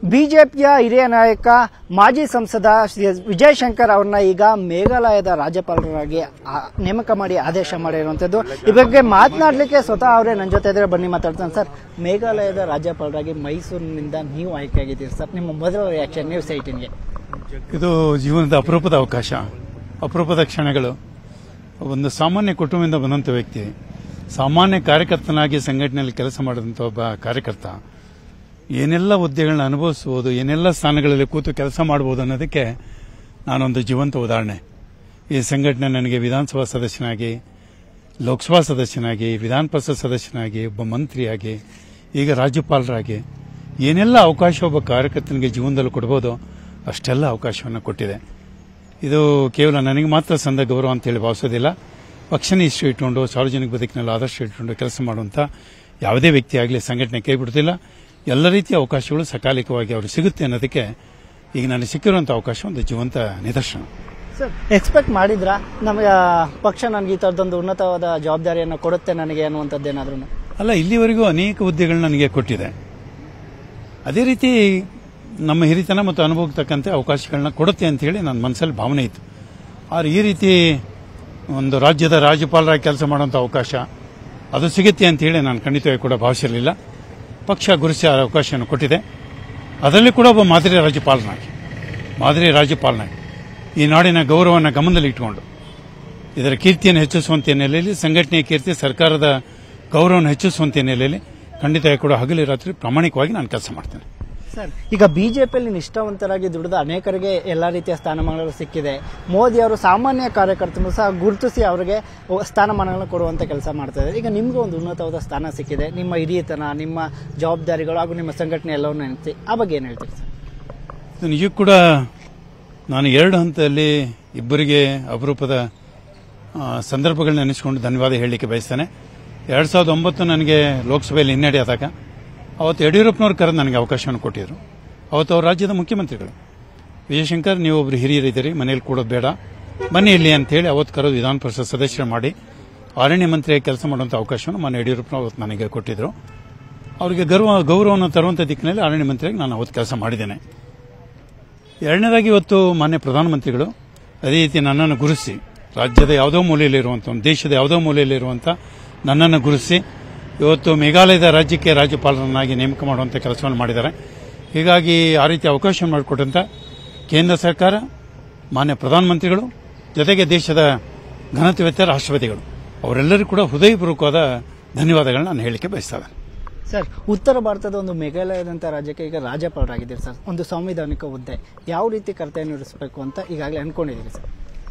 ಬಿಜೆಪಿಯ ಹಿರಿಯ ನಾಯಕ ಮಾಜಿ ಸಂಸದ ಶ್ರೀ ವಿಜಯಶಂಕರ್ ಅವ್ರನ್ನ ಈಗ ಮೇಘಾಲಯದ ರಾಜ್ಯಪಾಲರಾಗಿ ಆ- ನೇಮಕ ಮಾಡಿ ಆದೇಶ ಮಾಡಿರುವಂತದ್ದು ಈ ಬಗ್ಗೆ ಮಾತನಾಡಲಿಕ್ಕೆ ಸ್ವತಃ ಅವರೇ ನನ್ನ ಜೊತೆ ಇದ್ರೆ ಬನ್ನಿ ಮಾತಾಡ್ತಾನೆ ಸರ್ ಮೇಘಾಲಯದ ರಾಜ್ಯಪಾಲರಾಗಿ ಮೈಸೂರಿನಿಂದ ನೀವು ಆಯ್ಕೆಯಾಗಿದ್ದೀರಿ ಸರ್ ನಿಮ್ಮ ಮೊದಲ ರಿಯಾಕ್ಷನ್ ನ್ಯೂಸ್ ಏಯ್ಟೀನ್ಗೆ ಇದು ಜೀವನದ ಅಪರೂಪದ ಅವಕಾಶ ಅಪರೂಪದ ಕ್ಷಣಗಳು ಒಂದು ಸಾಮಾನ್ಯ ಕುಟುಂಬದಿಂದ ಬಂದಂಥ ವ್ಯಕ್ತಿ ಸಾಮಾನ್ಯ ಕಾರ್ಯಕರ್ತನಾಗಿ ಸಂಘಟನೆಯಲ್ಲಿ ಕೆಲಸ ಮಾಡಿದಂಥ ಒಬ್ಬ ಕಾರ್ಯಕರ್ತ ಏನೆಲ್ಲ ಹುದ್ದೆಗಳನ್ನ ಅನುಭವಿಸಬಹುದು ಏನೆಲ್ಲ ಸ್ಥಾನಗಳಲ್ಲಿ ಕೂತು ಕೆಲಸ ಮಾಡಬಹುದು ಅನ್ನೋದಕ್ಕೆ ನಾನೊಂದು ಜೀವಂತ ಉದಾಹರಣೆ ಈ ಸಂಘಟನೆ ನನಗೆ ವಿಧಾನಸಭಾ ಸದಸ್ಯನಾಗಿ ಲೋಕಸಭಾ ಸದಸ್ಯನಾಗಿ ವಿಧಾನ ಪರಿಷತ್ ಸದಸ್ಯನಾಗಿ ಒಬ್ಬ ಮಂತ್ರಿಯಾಗಿ ಈಗ ರಾಜ್ಯಪಾಲರಾಗಿ ಏನೆಲ್ಲ ಅವಕಾಶ ಒಬ್ಬ ಕಾರ್ಯಕರ್ತನಿಗೆ ಜೀವನದಲ್ಲಿ ಕೊಡಬಹುದು ಅಷ್ಟೆಲ್ಲ ಅವಕಾಶವನ್ನು ಕೊಟ್ಟಿದೆ ಇದು ಕೇವಲ ನನಗೆ ಮಾತ್ರ ಸಂದ ಗೌರವ ಅಂತೇಳಿ ಭಾವಿಸೋದಿಲ್ಲ ಪಕ್ಷನ ಇಷ್ಟು ಇಟ್ಕೊಂಡು ಸಾರ್ವಜನಿಕ ಬದುಕಿನಲ್ಲಿ ಆದರ್ಶ ಇಟ್ಕೊಂಡು ಕೆಲಸ ಮಾಡುವಂಥ ಯಾವುದೇ ವ್ಯಕ್ತಿ ಆಗಲಿ ಸಂಘಟನೆ ಕೈ ಬಿಡುತ್ತಿಲ್ಲ ಎಲ್ಲ ರೀತಿಯ ಅವಕಾಶಗಳು ಸಕಾಲಿಕವಾಗಿ ಅವರು ಸಿಗುತ್ತೆ ಅನ್ನೋದಕ್ಕೆ ಈಗ ನನಗೆ ಸಿಕ್ಕಿರುವಂಥ ಅವಕಾಶ ಒಂದು ಜೀವಂತ ನಿದರ್ಶನ ಸರ್ ಎಕ್ಸ್ಪೆಕ್ಟ್ ಮಾಡಿದ್ರಾ ನಮಗೆ ಪಕ್ಷ ನನಗೆ ಈ ಥರದೊಂದು ಉನ್ನತವಾದ ಜವಾಬ್ದಾರಿಯನ್ನು ಕೊಡುತ್ತೆ ನನಗೆ ಅನ್ನುವಂಥದ್ದು ಏನಾದ್ರೂ ಅಲ್ಲ ಇಲ್ಲಿವರೆಗೂ ಅನೇಕ ಹುದ್ದೆಗಳು ನನಗೆ ಕೊಟ್ಟಿದೆ ಅದೇ ರೀತಿ ನಮ್ಮ ಹಿರಿತನ ಮತ್ತು ಅನುಭವಕ್ಕೆ ತಕ್ಕಂತೆ ಅವಕಾಶಗಳನ್ನ ಕೊಡುತ್ತೆ ಅಂತ ಹೇಳಿ ನನ್ನ ಮನಸ್ಸಲ್ಲಿ ಭಾವನೆ ಇತ್ತು ಆದ್ರೆ ಈ ರೀತಿ ಒಂದು ರಾಜ್ಯದ ರಾಜ್ಯಪಾಲರಾಗಿ ಕೆಲಸ ಮಾಡುವಂಥ ಅವಕಾಶ ಅದು ಸಿಗುತ್ತೆ ಅಂತ ಹೇಳಿ ನಾನು ಖಂಡಿತವಾಗಿ ಕೂಡ ಭಾವಿಸಿರಲಿಲ್ಲ ಪಕ್ಷ ಗುರುಸಿ ಆ ಅವಕಾಶವನ್ನು ಕೊಟ್ಟಿದೆ ಅದರಲ್ಲಿ ಕೂಡ ಒಬ್ಬ ಮಾದರಿ ರಾಜ್ಯಪಾಲನಾಗಿ ಮಾದರಿ ರಾಜ್ಯಪಾಲನಾಗಿ ಈ ನಾಡಿನ ಗೌರವವನ್ನು ಗಮನದಲ್ಲಿ ಇಟ್ಟುಕೊಂಡು ಇದರ ಕೀರ್ತಿಯನ್ನು ಹೆಚ್ಚಿಸುವಂತ ಹಿನ್ನೆಲೆಯಲ್ಲಿ ಸಂಘಟನೆಯ ಕೀರ್ತಿ ಸರ್ಕಾರದ ಗೌರವವನ್ನು ಹೆಚ್ಚಿಸುವಂತ ಹಿನ್ನೆಲೆಯಲ್ಲಿ ಖಂಡಿತ ಕೂಡ ಹಗಲಿ ರಾತ್ರಿ ಪ್ರಾಮಾಣಿಕವಾಗಿ ನಾನು ಕೆಲಸ ಮಾಡ್ತೇನೆ ಸರ್ ಈಗ ಬಿಜೆಪಿಯಲ್ಲಿ ನಿಷ್ಠಾವಂತರಾಗಿ ದುಡಿದ ಅನೇಕರಿಗೆ ಎಲ್ಲಾ ರೀತಿಯ ಸ್ಥಾನಮಾನಗಳು ಸಿಕ್ಕಿದೆ ಮೋದಿ ಅವರು ಸಾಮಾನ್ಯ ಕಾರ್ಯಕರ್ತರು ಸಹ ಗುರುತಿಸಿ ಅವರಿಗೆ ಸ್ಥಾನಮಾನಗಳನ್ನು ಕೊಡುವಂತ ಕೆಲಸ ಮಾಡ್ತಾ ಇದ್ದಾರೆ ಈಗ ನಿಮಗೂ ಒಂದು ಉನ್ನತವಾದ ಸ್ಥಾನ ಸಿಕ್ಕಿದೆ ನಿಮ್ಮ ಹಿರಿಯತನ ನಿಮ್ಮ ಜವಾಬ್ದಾರಿಗಳು ಹಾಗೂ ನಿಮ್ಮ ಸಂಘಟನೆ ಎಲ್ಲವನ್ನೂ ನೆನೆಸಿ ಆ ಬಗ್ಗೆ ಏನು ಹೇಳ್ತೀರಿ ಸರ್ ಇದು ನಿಜಕ್ಕೂ ಕೂಡ ನಾನು ಎರಡು ಹಂತದಲ್ಲಿ ಇಬ್ಬರಿಗೆ ಅಪರೂಪದ ಆ, ಸಂದರ್ಭಗಳನ್ನ ನೆನೆಸಿಕೊಂಡು ಧನ್ಯವಾದ ಹೇಳಲಿಕ್ಕೆ ಬಯಸ್ತೇನೆ ಎರಡು ಸಾವಿರದ ಒಂಬತ್ತು ನನಗೆ ಲೋಕಸಭೆಯಲ್ಲಿ ಹಿನ್ನಡೆ ಆದಾಗ ಅವತ್ತು ಯಡಿಯೂರಪ್ಪನವ್ರು ಕರೆದು ನನಗೆ ಅವಕಾಶವನ್ನು ಕೊಟ್ಟಿದ್ರು ಅವತ್ತು ಅವ್ರ ರಾಜ್ಯದ ಮುಖ್ಯಮಂತ್ರಿಗಳು ವಿಜಯಶಂಕರ್ ನೀವು ಒಬ್ರು ಹಿರಿಯರಿದ್ದೀರಿ ಮನೇಲಿ ಕೂಡೋದು ಬೇಡ ಬನ್ನಿ ಇಲ್ಲಿ ಅಂತ ಹೇಳಿ ಅವತ್ತು ಕರೆದು ವಿಧಾನ ಪರಿಷತ್ ಸದಸ್ಯರು ಮಾಡಿ ಅರಣ್ಯ ಮಂತ್ರಿಯಾಗಿ ಕೆಲಸ ಮಾಡುವಂಥ ಅವಕಾಶವನ್ನು ಮಾನ್ಯ ಯಡಿಯೂರಪ್ಪನವರು ಅವತ್ತು ನನಗೆ ಕೊಟ್ಟಿದ್ರು ಅವರಿಗೆ ಗೌರವ ಗೌರವವನ್ನು ತರುವಂಥ ದಿಕ್ಕಿನಲ್ಲಿ ಅರಣ್ಯ ಮಂತ್ರಿಯಾಗಿ ನಾನು ಅವತ್ತು ಕೆಲಸ ಮಾಡಿದ್ದೇನೆ ಎರಡನೇದಾಗಿ ಇವತ್ತು ಮಾನ್ಯ ಪ್ರಧಾನಮಂತ್ರಿಗಳು ಅದೇ ರೀತಿ ನನ್ನನ್ನು ಗುರುಸಿ ರಾಜ್ಯದ ಯಾವುದೋ ಮೂಲೆಯಲ್ಲಿರುವಂಥ ಒಂದು ದೇಶದ ಯಾವುದೋ ಮೂಲೆಯಲ್ಲಿರುವಂಥ ನನ್ನನ್ನು ಗುರುಸಿ ಇವತ್ತು ಮೇಘಾಲಯದ ರಾಜ್ಯಕ್ಕೆ ರಾಜ್ಯಪಾಲರನ್ನಾಗಿ ನೇಮಕ ಮಾಡುವಂಥ ಕೆಲಸವನ್ನು ಮಾಡಿದ್ದಾರೆ ಹೀಗಾಗಿ ಆ ರೀತಿ ಅವಕಾಶ ಮಾಡಿಕೊಟ್ಟಂತ ಕೇಂದ್ರ ಸರ್ಕಾರ ಮಾನ್ಯ ಪ್ರಧಾನಮಂತ್ರಿಗಳು ಜೊತೆಗೆ ದೇಶದ ಘನತೆವೆತ್ತ ರಾಷ್ಟ್ರಪತಿಗಳು ಅವರೆಲ್ಲರಿಗೂ ಕೂಡ ಹೃದಯಪೂರ್ವಕವಾದ ಧನ್ಯವಾದಗಳನ್ನ ನಾನು ಹೇಳಲಿಕ್ಕೆ ಬಯಸ್ತಾ ಇದ್ದೇನೆ ಸರ್ ಉತ್ತರ ಭಾರತದ ಒಂದು ಮೇಘಾಲಯದಂಥ ರಾಜ್ಯಕ್ಕೆ ಈಗ ರಾಜ್ಯಪಾಲರಾಗಿದ್ದೀರಿ ಸರ್ ಒಂದು ಸಾಂವಿಧಾನಿಕ ಹುದ್ದೆ ಯಾವ ರೀತಿ ಕರ್ತವ್ಯ ನಿರ್ವಹಿಸಬೇಕು ಅಂತ ಈಗಾಗಲೇ ಅನ್ಕೊಂಡಿದ್ದೀರಿ ಸರ್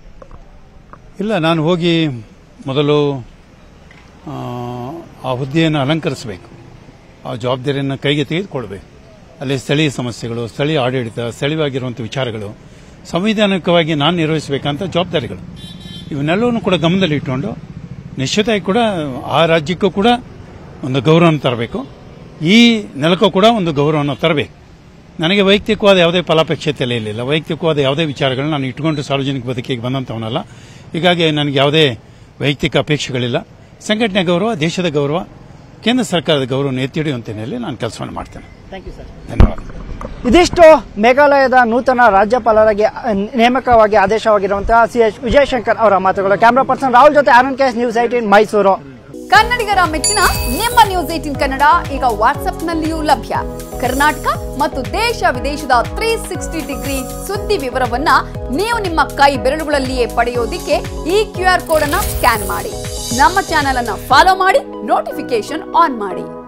ಇಲ್ಲ ನಾನು ಹೋಗಿ ಮೊದಲು ಆ, ಆ ಹುದ್ದೆಯನ್ನು ಅಲಂಕರಿಸಬೇಕು ಆ ಜವಾಬ್ದಾರಿಯನ್ನು ಕೈಗೆ ತೆಗೆದುಕೊಳ್ಬೇಕು ಅಲ್ಲಿ ಸ್ಥಳೀಯ ಸಮಸ್ಯೆಗಳು ಸ್ಥಳೀಯ ಆಡಳಿತ ಸ್ಥಳೀಯವಾಗಿರುವಂಥ ವಿಚಾರಗಳು ಸಂವಿಧಾನಿಕವಾಗಿ ನಾನು ನಿರ್ವಹಿಸಬೇಕಂತ ಜವಾಬ್ದಾರಿಗಳು ಇವನ್ನೆಲ್ಲವನ್ನು ಕೂಡ ಗಮನದಲ್ಲಿ ಇಟ್ಟುಕೊಂಡು ನಿಶ್ಚಿತವಾಗಿ ಕೂಡ ಆ ರಾಜ್ಯಕ್ಕೂ ಕೂಡ ಒಂದು ಗೌರವವನ್ನು ತರಬೇಕು ಈ ನೆಲಕ್ಕೂ ಕೂಡ ಒಂದು ಗೌರವವನ್ನು ತರಬೇಕು ನನಗೆ ವೈಯಕ್ತಿಕವಾದ ಯಾವುದೇ ಫಲಾಪೇಕ್ಷತೆಯಲ್ಲೇ ಇರಲಿಲ್ಲ ವೈಯಕ್ತಿಕವಾದ ಯಾವುದೇ ವಿಚಾರಗಳನ್ನ ನಾನು ಇಟ್ಕೊಂಡು ಸಾರ್ವಜನಿಕ ಬದುಕಿಗೆ ಬಂದಂಥವನಲ್ಲ ಹೀಗಾಗಿ ನನಗೆ ಯಾವುದೇ ವೈಯಕ್ತಿಕ ಅಪೇಕ್ಷೆಗಳಿಲ್ಲ ಸಂಘಟನೆ ಗೌರವ ದೇಶದ ಗೌರವ ಕೇಂದ್ರ ಸರ್ಕಾರದ ಗೌರವವನ್ನು ಎತ್ತಿ ಹಿಡಿಯುವಂತ ಹಿನ್ನೆಲೆಯಲ್ಲಿ ನಾನು ಕೆಲಸವನ್ನು ಮಾಡ್ತೇನೆ ಥ್ಯಾಂಕ್ ಯು ಸರ್ ಧನ್ಯವಾದ ಇದಿಷ್ಟು ಮೇಘಾಲಯದ ನೂತನ ರಾಜ್ಯಪಾಲರಾಗಿ ಅಹ್, ನೇಮಕವಾಗಿ ಆದೇಶವಾಗಿರುವಂತಹ ಸಿ ಎಚ್ ವಿಜಯಶಂಕರ್ ಅವರ ಮಾತುಗಳು ಕ್ಯಾಮರಾ ಪರ್ಸನ್ ರಾಹುಲ್ ಜೊತೆ ಆನಂದ್ ಕೇಸ್ ನ್ಯೂಸ್ ಏಟೀನ್ ಮೈಸೂರು ಕನ್ನಡಿಗರ ಮೆಚ್ಚಿನ ನಿಮ್ಮ ನ್ಯೂಸ್ ಏಟಿನ್ ಕನ್ನಡ ಈಗ ವಾಟ್ಸ್ಆಪ್ನಲ್ಲಿಯೂ ಲಭ್ಯ ಕರ್ನಾಟಕ ಮತ್ತು ದೇಶ ವಿದೇಶದ ತ್ರೀ ಸಿಕ್ಸ್ಟಿ ಡಿಗ್ರಿ ಸುದ್ದಿ ವಿವರವನ್ನ ನೀವು ನಿಮ್ಮ ಕೈ ಬೆರಳುಗಳಲ್ಲಿಯೇ ಪಡೆಯೋದಿಕ್ಕೆ ಈ ಕ್ಯೂ ಆರ್ ಕೋಡ್ ಅನ್ನ ಸ್ಕ್ಯಾನ್ ಮಾಡಿ ನಮ್ಮ ಚಾನೆಲ್ ಅನ್ನ ಫಾಲೋ ಮಾಡಿ ನೋಟಿಫಿಕೇಶನ್ ಆನ್ ಮಾಡಿ